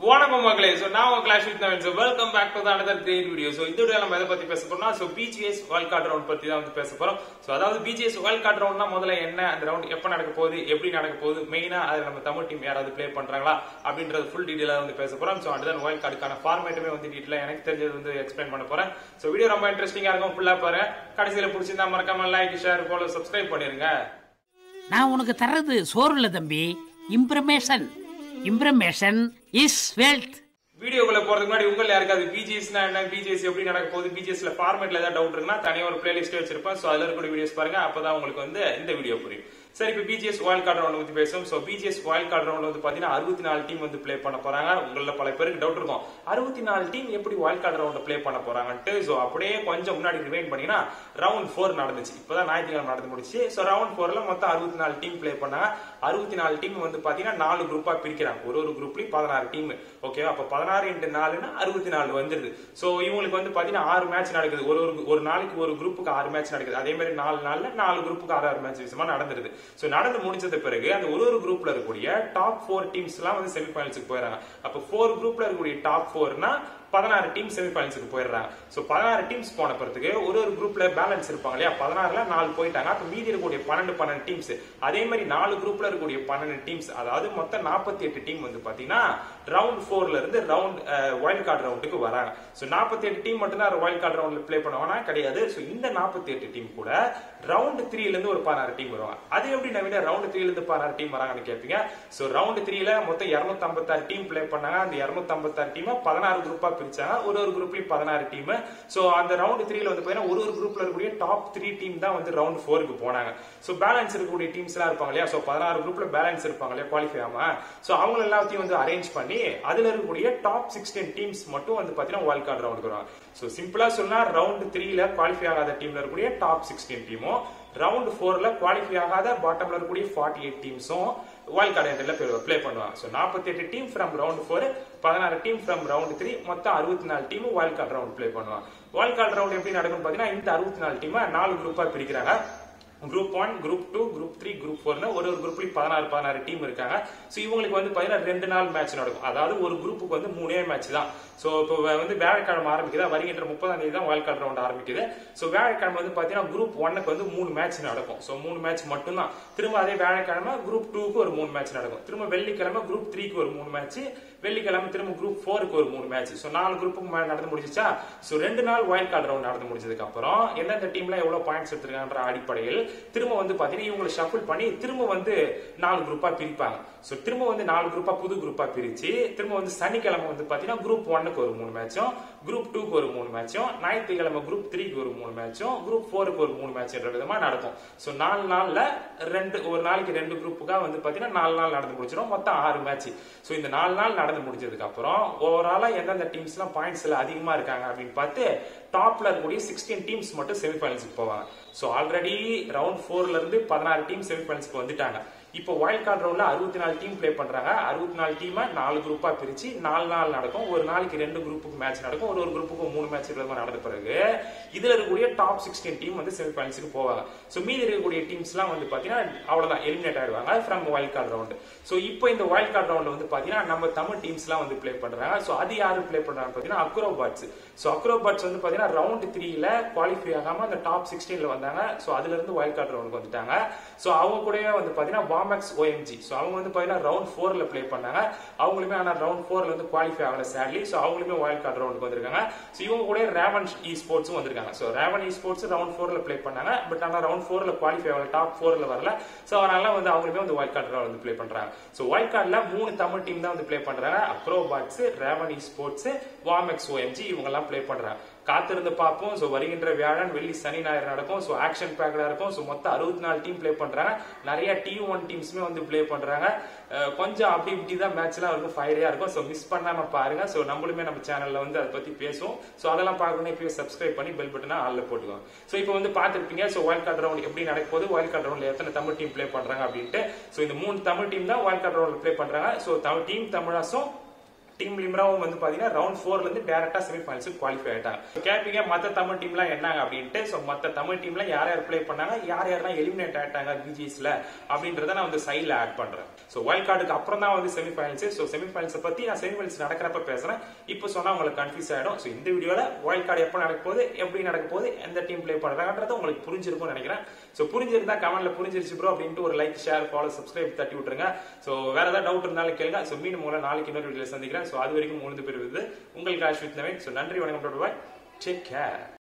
வணக்கம் மக்களே சோ நான் உங்க class with Naveen so welcome back to another great video so இந்த வீடியோ நம்ம எதை பத்தி பேச போறோம்னா so BGS wild card round பத்தி தான் வந்து பேச போறோம் சோ அதாவது பிஜிஎஸ் வேர்ல்ட் கார்டு ரவுண்ட்னா முதல்ல என்ன அந்த ரவுண்ட் எப்ப நடக்க போகுது எப்படி நடக்க போகுது மெயினா அதுல நம்ம தமிழ் டீம் யாராவது ப்ளே பண்றாங்களா அப்படின்றது ஃபுல் டீடைலா வந்து பேச போறோம் சோ அடுத்த வேர்ல்ட் கார்டுக்கான ஃபார்மேட்டுமே வந்து டீடைலா எனக்கு தெரிஞ்சது வந்து எக்ஸ்பிளைன் பண்ண போறேன் சோ வீடியோ ரொம்ப இன்ட்ரெஸ்டிங்கா இருக்கும் ஃபுல்லா பாருங்க கடைசியில பிடிச்சிருந்தா மறக்காம லைக் ஷேர் ஃபாலோ சப்ஸ்கிரைப் பண்ணிருங்க நான் உனக்கு தர்றது சோறு இல்ல தம்பி இம்ப்ரமேஷன் இம்ப்ரமேஷன் இஸ் வெல்த் வீடியோக்குள்ள போறதுக்கு முன்னாடி உங்கள் யாருக்காவது பிஜிஎஸ்னா என்ன பிஜிஎஸ் எப்படி நடக்க போகுது பிஜிஎஸ்ல ஃபார்மேட்ல ஏதாவது டவுட் இருக்குன்னா தனியா ஒரு பிளேலிஸ்ட் வச்சிருப்பேன் சோ அதுல இருக்கக்கூடிய வீடியோஸ் பாருங்க அப்பதான் உங்களுக்கு வந்து இந்த வீடியோ புரியும் சரி இப்போ பிஜிஎஸ் வாயில் கார்டு ரவுண்ட் பத்தி பேசும் சோ பிஜிஎஸ் வாயில் கார்டு ரவுண்ட் வந்து பாத்தீங்கன்னா அறுபத்தி நாலு டீம் வந்து ப்ளே பண்ண போறாங்க உங்கள பல பேருக்கு டவுட் இருக்கும் அறுபத்தி நாலு டீம் எப்படி வாயில் கார்டு ரவுண்ட் ப்ளே பண்ண போறாங்கன்ட்டு சோ அப்படியே கொஞ்சம் முன்னாடி ரிவைன் பண்ணீங்கன்னா ரவுண்ட் ஃபோர் நடந்துச்சு இப்பதான் ஞாயிற்றுக்கிழமை நடந்து முடிச்சு சோ ரவுண்ட் ஃபோர்ல மொத்தம் அறுபத்தி நாலு டீம் ப்ளே பண்ணாங்க அறுபத்தி நாலு டீம் வந்து பாத்தீங்கன்னா நாலு குரூப்பா பிரிக்கிறாங்க ஒரு ஒரு குரூப்லயும் பதினாறு டீம் ஓகேவா அப்ப பதினாறு இன்ட்டு நாலுன்னா அறுபத்தி நாலு வந்துருது சோ இவங்களுக்கு வந்து பாத்தீங்கன்னா ஆறு மேட்ச் நடக்குது ஒரு ஒரு ஒரு நாளைக்கு ஒரு குரூப்புக்கு ஆறு மேட்ச் நடக்குது அதே மாதிரி நாலு நாள்ல நாலு குரூப்புக்கு ஆறு ஆறு மேட்ச் விஷயமா நடந்துருது சோ நடந்து முடிச்சது பிறகு அந்த ஒரு ஒரு குரூப்ல இருக்கக்கூடிய டாப் ஃபோர் டீம்ஸ் எல்லாம் வந்து செமிஃபைனல்ஸுக்கு போயிடறாங்க அப்ப ஃபோர் குரூப்ல இருக்கக்கூடிய டாப் ஃபோர்னா பதினாறு டீம் செமிஃபைனல்ஸுக்கு போயிடுறாங்க சோ பதினாறு டீம்ஸ் போன பிறகு ஒரு ஒரு குரூப்ல பேலன்ஸ் இருப்பாங்க இல்லையா பதினாறுல நாலு போயிட்டாங்க அப்ப மீதி இருக்கக்கூடிய பன்னெண்டு பன்னெண்டு டீம்ஸ் அதே மாதிரி நாலு குரூப்ல இருக்கக்கூடிய பன்னெண்டு டீம்ஸ் அதாவது மொத்தம் நாற்பத்தி எட்டு டீம் வந்து பாத்தீங்கன்னா ரவுண்ட் ஃபோர்ல இருந்து ரவுண்ட் வைல்ட் கார்டு ரவுண்டுக்கு வராங்க சோ நாற்பத்தி எட்டு டீம் மட்டும் தான் வைல்ட் கார்டு ரவுண்ட்ல ப்ளே பண்ணுவாங்கன்னா கிடையாது சோ இந்த நாற்பத்தி எட்டு டீம் கூட ரவுண்ட் த்ரீல இருந்து ஒரு பதினாறு டீம் வருவாங்க அது எப்படி நவீன ரவுண்ட் த்ரீல இருந்து பதினாறு டீம் வராங்கன்னு கேட்பீங்க சோ ரவுண்ட் த்ரீல மொத்தம் இருநூத்தி ஐம்பத்தாறு டீம் ப்ளே பண்ணாங்க அந்த இருநூத்தி ஐம்பத்தாறு டீம் பதினாறு குரூப்பா பிரிச்சாங்க ஒரு ஒரு குரூப்லயும் பதினாறு டீம் சோ அந்த ரவுண்ட் த்ரீல வந்து பாத்தீங்கன்னா ஒரு ஒரு குரூப்ல இருக்கக்கூடிய டாப் த்ரீ டீம் தான் வந்து ரவுண்ட் ஃபோருக்கு போனாங்க சோ பேலன்ஸ் இருக்கக்கூடிய டீம்ஸ் எல்லாம் இருப்பாங்க இல்லையா சோ பதினாறு குரூப்ல பேலன்ஸ் இருப்பாங்க இல்லையா குவாலிஃபை ஆகாம சோ அவங்க எல்லாத்தையும் வந்து அரேஞ்ச் பண்ணி அதுல இருக்கக்கூடிய டாப் சிக்ஸ்டீன் டீம்ஸ் மட்டும் வந்து பாத்தீங்கன்னா வால் கார்டு ரவுண்ட் வருவாங்க சோ சிம்பிளா சொன்னா ரவுண்ட் த்ரீல குவாலிஃபை ஆகாத டீம்ல இருக்கக்கூடிய டாப் சிக்ஸ்டீன் டீமும் ரவுண்ட் ஃபோர்ல குவாலிஃபை ஆகாத பாட்டம்ல இருக்கக்கூடிய ஃபார்ட்டி எயிட் டீம்ஸும் வால் கார்டு ப்ளே பண்ணுவாங்க ஸோ நாற்பத்தி எட்டு டீம் ஃப்ரம் ரவுண்ட் ஃபோர் பதினாறு டீம் ஃப்ரம் ரவுண்ட் த்ரீ மொத்தம் அறுபத்தி நாலு team wild card round play பண்ணுவாங்க வால் கார்டு ரவுண்ட் எப்படி நடக்கும்னு பாத்தீங்கன்னா இந்த அறுபத்தி நாலு டீமை நாலு குரூப்பா பிரிக்கிறாங்க group one group two group three group ஃபோர்னு ஒரு ஒரு குரூப்லயும் பதினாறு பதினாறு டீம் இருக்காங்க ஸோ இவங்களுக்கு வந்து பாத்தீங்கன்னா ரெண்டு நாள் மேட்ச் நடக்கும் அதாவது ஒரு குரூப்புக்கு வந்து மூணே மேட்ச் தான் ஸோ இப்போ வந்து வியாழக்கிழமை ஆரம்பிக்குது வருகின்ற முப்பதாம் தேதி தான் வால் கார்டு ரவுண்ட் ஆரம்பிக்குது ஸோ வியாழக்கிழமை வந்து பாத்தீங்கன்னா குரூப் ஒன்னுக்கு வந்து மூணு மேட்ச் நடக்கும் ஸோ மூணு மேட்ச் மட்டும்தான் திரும்ப அதே வியாழக்கிழமை குரூப் டூக்கு ஒரு மூணு மேட்ச் நடக்கும் திரும்ப வெள்ளிக்கிழமை குரூப் த்ரீக்கு ஒரு மூணு மேட்ச் வெள்ளிக்கிழமை திரும்ப குரூப் ஃபோருக்கு ஒரு மூணு மேட்ச் ஸோ நாலு குரூப்புக்கு மேல நடந்து முடிஞ்சிச்சா ஸோ ரெண்டு நாள் வைல்ட் கார்டு ரவுண்ட் நடந்து முடிஞ்சதுக்கு அப்புறம் எந்தெந்த டீம்ல எவ்வளவு பாயிண்ட்ஸ் எடுத்திருக்காங்கன்ற அடிப்படையில் திரும்ப வந்து பாத்தீங்கன்னா இவங்களை ஷஃபிள் பண்ணி திரும்ப வந்து நாலு குரூப்பா பிரிப்பாங்க ஸோ திரும்ப வந்து நாலு குரூப்பா புது குரூப்பா பிரிச்சு திரும்ப வந்து சனிக்கிழமை வந்து பாத்தீங்கன்னா குரூப் ஒன்னுக்கு ஒரு மூணு மேட்சும் குரூப் டூக்கு ஒரு மூணு மேட்சும் ஞாயிற்றுக்கிழமை குரூப் த்ரீக்கு ஒரு மூணு மேட்சும் குரூப் ஃபோருக்கு ஒரு மூணு மேட்ச் என்ற விதமா நடக்கும் ஸோ நாலு நாள்ல ரெண்டு ஒரு நாளைக்கு ரெண்டு குரூப்புக்கா வந்து பாத்தீங்கன்னா நாலு நாள் நடந்து முடிச்சிடும் மொத்தம் ஆறு மேட்ச் ஸோ இந்த நாலு நாள் நடந்து முடிஞ்சதுக்கு அப்புறம் ஓவராலா எந்தெந்த டீம்ஸ் எல்லாம் பாயிண்ட்ஸ் எல்லாம் அதிகமா இருக்காங்க அப்படின்னு பார்த்து டாப்ல இருக்கக்கூடிய சிக்ஸ்டீன் டீம்ஸ் மட்டும் செமிஃபைனல்ஸ்க்கு போவாங்க ஸோ ஆல்ரெடி ரவுண்ட் ஃபோர்ல இருந்து பதினாறு டீம் செமிஃபைனல்ஸ்க்கு வந்துட்டாங்க இப்போ வைல்ட் கார்டு ரவுண்ட்ல அறுபத்தி நாலு டீம் ப்ளே பண்றாங்க அறுபத்தி நாலு டீமை நாலு குரூப்பா பிரிச்சு நாலு நாள் நடக்கும் ஒரு நாளைக்கு ரெண்டு குரூப்புக்கு மேட்ச் நடக்கும் ஒரு ஒரு குரூப்புக்கு மூணு மேட்ச் நடந்த பிறகு இதுல இருக்கக்கூடிய டாப் சிக்ஸ்டீன் டீம் வந்து செமிஃபைனல்ஸ்க்கு போவாங்க ஸோ மீதி இருக்கக்கூடிய டீம்ஸ் எல்லாம் வந்து பாத்தீங்கன்னா அவ்வளவுதான் எலிமினேட் ஆயிடுவாங்க from wild card round so இப்போ இந்த வைல்ட் கார்டு ரவுண்ட் வந்து பாத்தீங்கன்னா நம்ம தமிழ் டீம்ஸ் எல்லாம் வந்து ப்ளே பண்றாங்க ஸோ அது யாரு ப்ளே பண்றாங்க பாத்தீங்கன்னா அக்ரோபாட்ஸ் ஸோ அக்ரோபாட்ஸ் வந்து பாத்தீங்கன்னா ரவுண்ட் த்ரீல குவாலிஃபை ஆகாம அந்த டாப் சிக்ஸ்டீன்ல வந்தாங்க ஸோ அதுல இருந்து வைல்ட் கார்டு ரவுண்டுக்கு வந்துட்டாங்க ஸோ அவங்க கூடவே வந்து பாத்தீங்கன்னா வாமெக்ஸ் ஓஎம்ஜி ஸோ அவங்க வந்து பாத்தீங்கன்னா ரவுண்ட் ஃபோர்ல ப்ளே பண்ணாங்க அவங்களுமே ஆனா ரவுண்ட் ஃபோர்ல வந்து குவாலிஃபை ஆகல சேட்லி ஸோ அவங்களுமே வைல்ட் கார்டு ரவுண்டுக்கு வந்திருக்காங்க ஸோ இவங்க கூட ரேவன் இ ஸ்போர்ட்ஸும் வந்திருக்காங்க so Revenant esports round ஃபோர்ல ப்ளே பண்ணாங்க பட் ஆனா ரவுண்ட் ஃபோர்ல குவாலிஃபை ஆகல டாப் ஃபோர்ல வரல ஸோ அதனால வந்து அவங்களுமே வந்து வைல்ட் கார்டு வந்து ப்ளே பண்றாங்க ஸோ வைல்ட் கார்டுல மூணு தமிழ் டீம் தான் வந்து ப்ளே பண்றாங்க அக்ரோபாட்ஸ் ரேவன் இ ஸ்போர்ட்ஸ் வாமெக்ஸ் ஓஎம்ஜி இவங்க எல்லாம் ப்ளே பண்றாங்க காத்திருந்து பார்ப்போம் ஸோ வருகின்ற வியாழன் வெள்ளி சனி ஞாயிறு நடக்கும் ஸோ ஆக்ஷன் பேக்கடா இருக்கும் ஸோ மொத்தம் அறுபத்தி நாலு டீம் ப்ளே பண்றாங்க நிறைய டி ஒன் டீம்ஸுமே வந்து ப்ளே பண்றாங்க கொஞ்சம் அப்படி இப்படி தான் மேட்ச்லாம் இருக்கும் ஃபயரியா இருக்கும் ஸோ மிஸ் பண்ணாம பாருங்க ஸோ நம்மளுமே நம்ம சேனல்ல வந்து அதை பத்தி பேசுவோம் ஸோ அதெல்லாம் பார்க்கணும் இப்போ சப்ஸ்கிரைப் பண்ணி பெல் பட்டனா ஆள்ல போட்டுக்கோங்க ஸோ இப்போ வந்து பார்த்துருப்பீங்க ஸோ வைல்ட் கார்டு ரவுண்ட் எப்படி நடக்க போகுது வைல்ட் கார்டு ரவுண்ட்ல எத்தனை தமிழ் டீம் ப்ளே பண்றாங்க அப்படின்ட்டு ஸோ இந்த மூணு தமிழ் டீம் தான் வைல்ட் கார்டு ரவுண்ட் ப்ளே பண்றாங்க ஸோ டீம் தமிழாசும் டீம் லிம்ராவும் வந்து பாத்தீங்கன்னா ரவுண்ட் ஃபோர்ல இருந்து டேரக்டா செமிஃபைனல்ஸ் குவாலிஃபை ஆயிட்டாங்க கேட்பீங்க மத்த தமிழ் டீம்லாம் என்னங்க அப்படின்ட்டு சோ மத்த தமிழ் டீம்ல யார் யார் ப்ளே பண்ணாங்க யார் யாரெல்லாம் எலிமினேட் ஆயிட்டாங்க பிஜிஎஸ்ல அப்படின்றத நான் வந்து சைட்ல ஆட் பண்றேன் சோ வைல்ட் கார்டுக்கு அப்புறம் தான் வந்து செமிஃபைனல்ஸ் சோ செமிஃபைனல்ஸ் பத்தி நான் செமிஃபைனல்ஸ் நடக்கிறப்ப பேசுறேன் இப்போ சொன்னா உங்களுக்கு கன்ஃபியூஸ் ஆயிடும் சோ இந்த வீடியோல வைல்ட் கார்டு எப்போ நடக்க போகுது எப்படி நடக்க போகுது எந்த டீம் ப்ளே பண்றாங்கன்றது உங்களுக்கு புரிஞ்சிருக்கும்னு நினைக்கிறேன் சோ புரிஞ்சிருந்தா கமெண்ட்ல புரிஞ்சிருச்சு ப்ரோ அப்படின்ட்டு ஒரு லைக் ஷேர் ஃபாலோ சப்ஸ்கிரைப் தட்டி விட்டுருங்க சோ வேற ஏதாவது டவுட் இருந்தாலும் கேளுங்க சோ மீண்டும் உங்களை நாளைக்கு இன்னொரு வீடியோ சந்திக்கிறேன் சோ அது வரைக்கும் முழுந்து பெறுவது உங்களுக்கு ஆஷ்வித் நவீன் சோ நன்றி வணக்கம் பாய் டேக் கேர்